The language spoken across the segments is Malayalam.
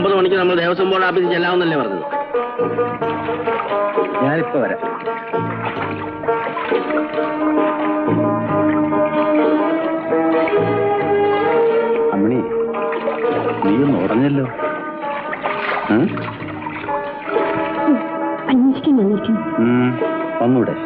ഒമ്പത് മണിക്ക് നമ്മൾ ദേവസ്വം ബോർഡ് ഓഫീസിൽ ചെല്ലാമെന്നല്ലേ പറഞ്ഞത് ഞാനിപ്പോ വരാം അമ്മണി നീ ഒന്ന് ഉറഞ്ഞല്ലോ ഉം? അന്വേഷിക്കാൻ വന്നിരിക്കുന്നു ഉം, വന്നൂടെ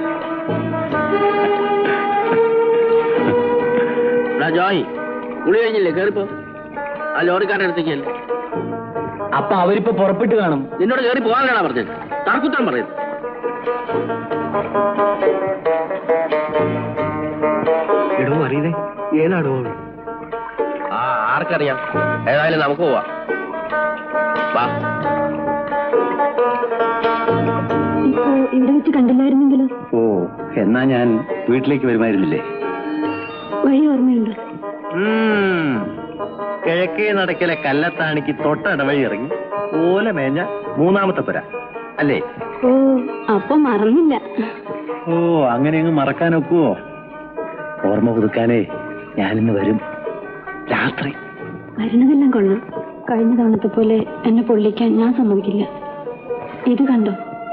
എടാ ജോയ് കുളി കഴിഞ്ഞില്ലേ കേറിപ്പോ ആ ലോറിക്കാരുടെ അടുത്തേക്കല്ലേ അപ്പൊ അവരിപ്പോ പുറപ്പെട്ട് കാണും നിന്നോട് കയറി പോകാനാണ് പറഞ്ഞത് തർക്കുത്തരം പറയുന്നത് എടോ അറിയതേ ഏതാടോ ആ ആർക്കറിയാം ഏതായാലും നമുക്ക് പോവാം വാ ഇപ്പോ ഇവിടെ വെച്ച് കണ്ടില്ലായിരുന്നെങ്കിലോ ഓ എന്നാ ഞാൻ വീട്ടിലേക്ക് വരുമായിരുന്നില്ലേ വഴി ഓർമ്മയുണ്ടോ ഉം. കിഴക്കേ നടക്കലെ കല്ലത്താണിക്ക് തൊട്ടടവഴി ഇറങ്ങി ഓല മേഞ്ഞ മൂന്നാമത്തെ പുര അല്ലേ ഓ അപ്പൊ മറന്നില്ല ഓ അങ്ങനെ അങ്ങ് മറക്കാനൊക്കുവോ ഓർമ്മ പുതുക്കാനേ ഞാനിന്ന് വരും രാത്രി വരുന്നതെല്ലാം കൊള്ളാം കഴിഞ്ഞ തവണത്തെ പോലെ എന്നെ പൊള്ളിക്കാൻ ഞാൻ സമ്മതിക്കില്ല ഇത് കണ്ടോ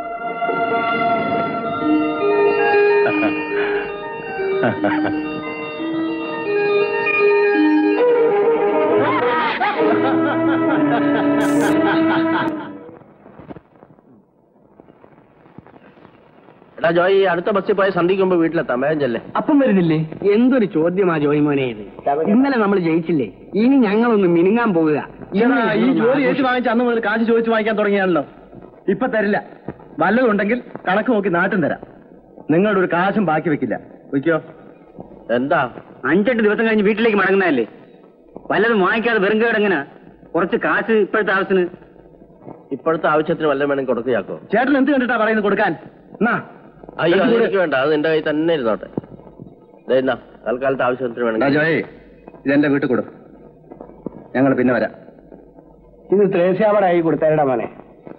എടാ ജോയ് ഈ അടുത്ത ബസ്സിൽ പോയ സന്ധിക്ക് മുമ്പ് വീട്ടിലെത്താം വേഗം ചെല്ലേ അപ്പം വരുന്നില്ലേ എന്തൊരു ചോദ്യമാ ജോയ് മോനെ ഇത് ഇന്നലെ നമ്മൾ ജയിച്ചില്ലേ ഇനി ഞങ്ങളൊന്ന് മിനുങ്ങാൻ പോവുക ഈടാ, ഈ ജോലി ഏറ്റു വാങ്ങിച്ച അന്ന് മുതൽ കാശ് ചോദിച്ചു വാങ്ങിക്കാൻ തുടങ്ങിയാണല്ലോ ഇപ്പൊ തരില്ല വല്ലതും ഉണ്ടെങ്കിൽ കണക്ക് നോക്കി നാട്ടും തരാം നിങ്ങളുടെ ഒരു കാശും ബാക്കി വെക്കില്ല വയ്ക്കോ എന്താ അഞ്ചെട്ട് ദിവസം കഴിഞ്ഞ് വീട്ടിലേക്ക് മടങ്ങുന്നതല്ലേ വല്ലതും വാങ്ങിക്കാതെ വെറും കേട് എങ്ങനെ കുറച്ച് കാശ് ഇപ്പോഴത്തെ ആവശ്യത്തിന് ഇപ്പോഴത്തെ ആവശ്യത്തിന് വല്ലതും വേണമെങ്കിൽ കൊടുക്കുകയാക്കോ ചേട്ടൻ എന്ത് കണ്ടിട്ടാ പറയുന്നത് കൊടുക്കാൻ എന്നാ അയ്യോ എടുത്ത് അത് കൊടു. എനിക്ക് വേണ്ട അത് എന്റെ കയ്യിൽ തന്നെ ഇരുന്നോട്ടെ ദേ എന്നാ തൽക്കാലത്തെ ആവശ്യത്തിന് എടാ വേണമെങ്കിൽ ജോയേ ഇതെന്റെ വീട്ടിൽ കൊടു ഞങ്ങൾ പിന്നെ വരാം ഇത് ത്രേസ്യാവടായി കൊടുത്തേരടാ മോനെ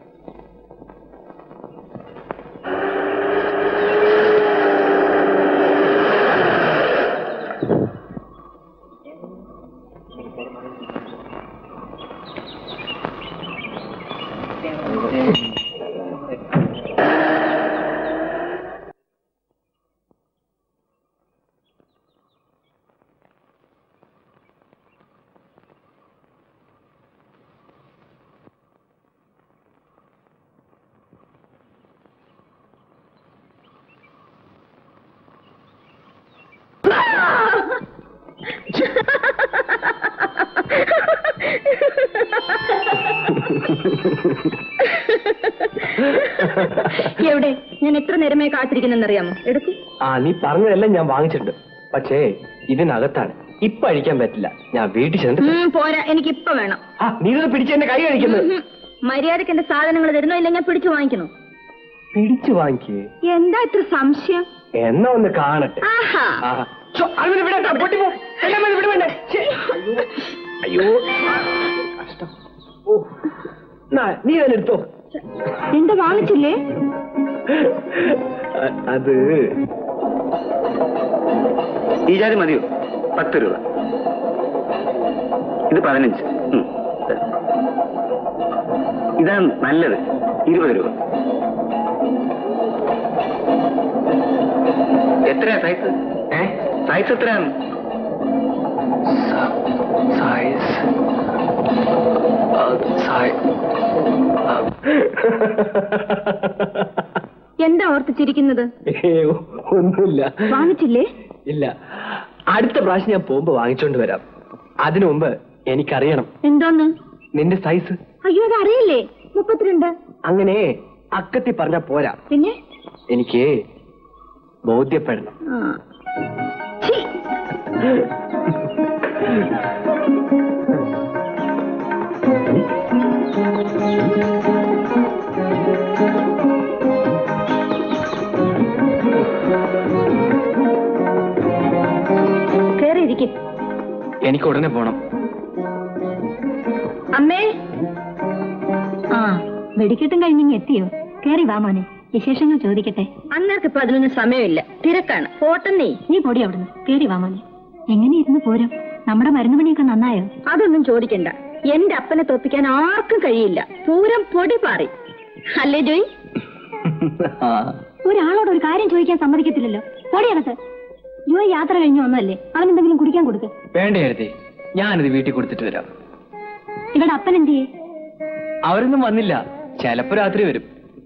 എവിടെ ഞാൻ എത്ര നേരമായി കാത്തിരിക്കുന്നെന്നറിയാമോ എടുക്കൂ ആ നീ പറഞ്ഞതെല്ലാം ഞാൻ വാങ്ങിച്ചിട്ടുണ്ട് പക്ഷേ ഇതിനകത്താണ് ഇപ്പൊ അഴിക്കാൻ പറ്റില്ല ഞാൻ വീട്ടിൽ ചെന്നിട്ട് ഉം, പോരാ എനിക്ക് ഇപ്പൊ വേണം ആ നീ ഇത് പിടിച്ച് എന്റെ കൈ കഴിക്കുന്നത് ഉം, മര്യാദക്ക് എന്റെ സാധനങ്ങൾ തരുന്നോ ഇല്ല ഞാൻ പിടിച്ചു വാങ്ങിക്കണോ പിടിച്ചു വാങ്ങിക്കേ എന്താ ഇത്ര സംശയം എന്നാ ഒന്ന് കാണട്ടെ ആഹാ ആഹാ. ഛോ, അരുവിനെ വിടണ്ട, പൊട്ടിപ്പോ. എന്നെ മതി, വിട് വേണ്ടേ. ഛെ, അയ്യോ അയ്യോ കഷ്ടം ഓ നാ, നീ തന്നെ എടുത്തോ എന്താ വാങ്ങിച്ചില്ലേ അ- അത് ഈ ജാതി മതിയോ പത്ത് രൂപ ഇത് പതിനഞ്ച് ഉം. ഇതാണ് നല്ലത് ഇരുപത് രൂപ എത്രയാ സൈസ് ഏ സൈസ് എത്രയാണ് സൈസ് എന്താ ഓർത്ത് ചിരിക്കുന്നത് ഒന്നുമില്ല വാങ്ങിച്ചില്ലേ ഇല്ല അടുത്ത പ്രാവശ്യം ഞാൻ പോകുമ്പോ വാങ്ങിച്ചോണ്ട് വരാം അതിനു മുമ്പ് എനിക്കറിയണം എന്തോന്ന് നിന്റെ സൈസ് അയ്യോ അത് അറിയില്ലേ മുപ്പത്തിരണ്ട് അങ്ങനെ അക്കത്തി പറഞ്ഞ പോരാ പിന്നെ എനിക്ക് ബോധ്യപ്പെടണം ആ. ഛീ, കേറിയിരിക്ക് എനിക്ക് ഉടനെ പോണം അമ്മേ ആ വെടിക്കെട്ടും കഴിഞ്ഞിങ്ങി എത്തിയോ കേറി വാ മോനെ വിശേഷങ്ങൾ ചോദിക്കട്ടെ അന്നേർക്ക് ഇപ്പൊ അതിനൊന്നും സമയമില്ല തിരക്കാണ് പോട്ടെന്നേ നീ പൊടി അവിടുന്ന് കേറി വാ മോനെ എങ്ങനെയിരുന്നു പോരും നമ്മുടെ മരുന്ന് പണിയൊക്കെ നന്നായോ അതൊന്നും ചോദിക്കണ്ട എന്റെ അപ്പനെ തോപ്പിക്കാൻ ആർക്കും കഴിയില്ല പൂരം പൊടി പാറി അല്ലേ ജോയ് ഒരാളോട് ഒരു കാര്യം ചോദിക്കാൻ സമ്മതിക്കത്തില്ലല്ലോ പൊടിയകത്ത് ജോയ് യാത്ര കഴിഞ്ഞു വന്നതല്ലേ അവൻ എന്തെങ്കിലും കുടിക്കാൻ കൊടുക്ക് വേണ്ട എഴുതി ഞാനിത് വീട്ടിൽ കൊടുത്തിട്ട് വരാം ഇവിടെ അപ്പൻ എന്ത് ചെയ്യേ അവരൊന്നും വന്നില്ല ചിലപ്പോ രാത്രി വരും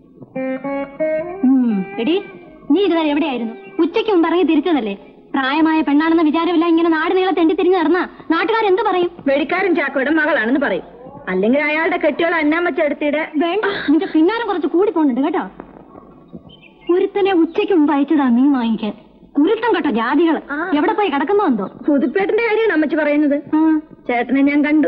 ഉം, എടി നീ ഇതുവരെ എവിടെയായിരുന്നു ഉച്ചയ്ക്ക് മുമ്പ് ഇറങ്ങി തിരിച്ചതല്ലേ പ്രായമായ പെണ്ണാണെന്ന വിചാരമില്ല ഇങ്ങനെ നാട് നീളെ തെണ്ടി തിരിഞ്ഞ് നടന്നാ നാട്ടുകാരെന്ത് പറയും വെടിക്കാരൻ ചാക്കോയുടെ മകളാണെന്ന് പറയും അല്ലെങ്കിൽ അയാളുടെ കെട്ടിയോൾ അന്നാമ്മച്ചെടുത്തിടെ വേണ്ട നിന്റെ പിന്നാരം കുറച്ച് കൂടി പോകുന്നുണ്ട് കേട്ടോ ഒരുത്തനെ ഉച്ചയ്ക്ക് മുമ്പ് അയച്ചതാ മീൻ വാങ്ങിക്കാൻ കുരുത്തം കേട്ടോ ജാതികള് എവിടെ പോയി കിടക്കുന്നോ എന്തോ പുതുപ്പേട്ടന്റെ കാര്യമാണ് അമ്മച്ചി പറയുന്നത് ആ, ചേട്ടനെ ഞാൻ കണ്ടു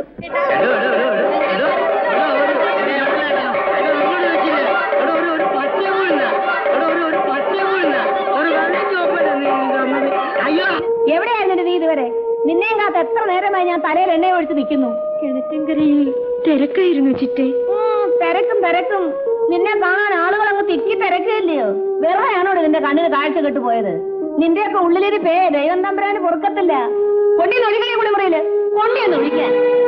അയ്യോ എവിടെയായിരുന്നു നീ ഇതുവരെ നിന്നെയും കാത്ത് എത്ര നേരമായി ഞാൻ തലയിൽ എണ്ണ ഒഴിച്ച് നിൽക്കുന്നു കിണറ്റിൻകരയിൽ തിരക്കായിരുന്നു ചിറ്റേ ഉം, തിരക്കും തിരക്കും നിന്നെ കാണാൻ ആളുകൾ അങ്ങ് തിക്കി തിരക്കില്ലയോ വെറുതെയാണോ നിന്റെ കണ്ണിന് കാഴ്ച കെട്ടുപോയത് നിന്റെയൊക്കെ ഉള്ളിലിരിപ്പേ ദൈവം തമ്പരാന് പൊറുക്കത്തില്ല കൊണ്ടിന്ന് ഒഴികളെ കുളിമുറിയില് കൊണ്ടിന്ന് ഒഴിക്കാൻ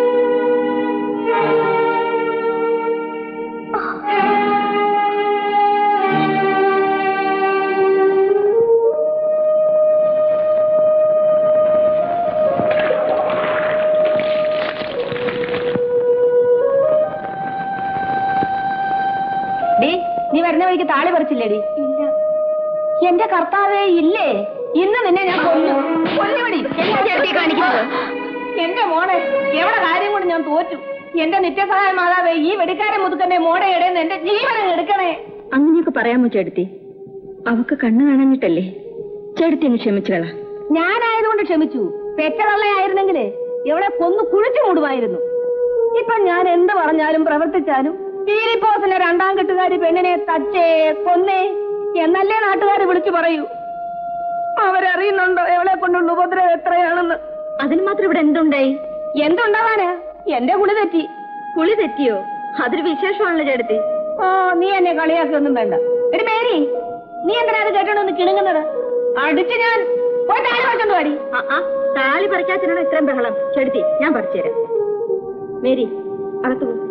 ഡി നീ വരുന്ന വഴിക്ക് താളി പറിച്ചില്ലേടി ഇല്ല എന്റെ കർത്താവേ ഇല്ലേ ഇന്ന് നിന്നെ ഞാൻ കൊല്ലു കൊല്ലുപടി എന്താ ചേർത്തി കാണിക്കുന്നത് എന്റെ മോളെ എവിടെ കാര്യം കൊണ്ട് ഞാൻ തോറ്റു എന്റെ നിത്യസഹായ മാതാവേ ഈ വെടിക്കാരൻ മുതുക്കന്റെ മോടെ ഇടയിൽ എന്റെ ജീവനം എടുക്കണേ അങ്ങനെയൊക്കെ പറയാമോ ചേട്ടത്തി അവക്ക് കണ്ണു കാണാഞ്ഞിട്ടല്ലേ ചേട്ടത്തി അങ്ങ് ക്ഷമിച്ചുകള ഞാനായതുകൊണ്ട് ക്ഷമിച്ചു പെറ്റതള്ളയായിരുന്നെങ്കിലേ എവിടെ കൊന്നു കുഴിച്ചു മൂടുമായിരുന്നു ഇപ്പൊ ഞാൻ എന്ത് പറഞ്ഞാലും പ്രവർത്തിച്ചാലും പീലിപ്പോസിന്റെ രണ്ടാം കെട്ടുകാരി പെണ്ണിനെ തച്ചേ കൊന്നേ എന്നല്ലേ നാട്ടുകാർ വിളിച്ചു പറയൂ അവരറിയുന്നുണ്ടോ എവളെ കൊണ്ടുള്ള ഉപദ്രവം എത്രയാണെന്ന് അതിന് മാത്രം ഇവിടെ എന്തുണ്ടായി എന്തുണ്ടാവാന് എന്റെ കുളി തെറ്റി കുളി തെറ്റിയോ അതൊരു വിശേഷമാണല്ലോ ചേട്ടത്തി ഓ നീ എന്നെ കളിയാക്കിയൊന്നും വേണ്ട എടി മേരി നീ എന്തിനാ അത് കേട്ടോണ്ടൊന്ന് കിണുങ്ങുന്നത് അടിച്ച് ഞാൻ പോയി താഴെ വെച്ചോണ്ട് പാടി ആ, ആ, താലി പറിക്കാത്തിനാണ് ഇത്രയും ബഹളം ചെടുത്തി ഞാൻ പറിച്ചുതരാം മേരി അകത്ത് പോ